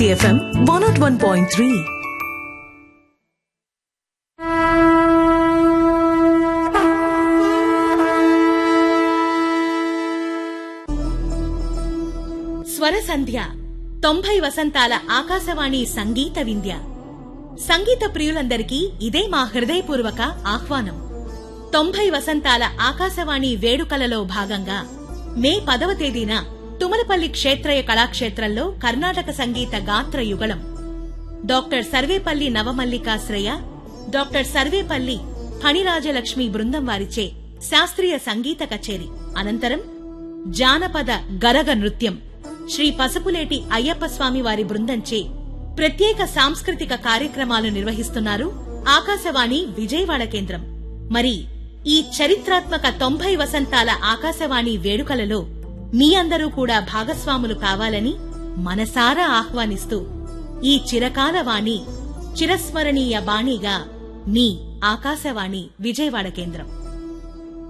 FM one naught one point three Swara Sandhya తొంభై వసంతాల ఆకాశవాణి సంగీత వింధ్య సంగీత ప్రియులందరికీ ఇదే మా హృదయపూర్వక ఆహ్వానం తొంభై వసంతాల ఆకాశవాణి వేడుకలలో భాగంగా మే పదవ తేదీన తుమలపల్లి క్షేత్రయ కళాక్షేత్రంలో కర్ణాటక సంగీత గాత్ర యుగళం డాక్టర్ సర్వేపల్లి నవమల్లికాశ్రయ డాక్టర్ సర్వేపల్లి ఫణిరాజలక్ష్మి బృందం వారిచే శాస్త్రీయ సంగీత కచేరి అనంతరం జానపద గరగ నృత్యం శ్రీ పసుపులేటి అయ్యప్ప స్వామి వారి బృందంచే ప్రత్యేక సాంస్కృతిక కార్యక్రమాలు నిర్వహిస్తున్నారు ఆకాశవాణి విజయవాడ కేంద్రం మరి ఈ చరిత్రాత్మక తొంభై వసంతాల ఆకాశవాణి వేడుకలలో మీ అందరూ కూడా భాగస్వాములు కావాలని మనసారా ఆహ్వానిస్తూ ఈ చిరకాల వాణి చిరస్మరణీయ బాణిగా మీ ఆకాశవాణి విజయవాడ కేంద్రం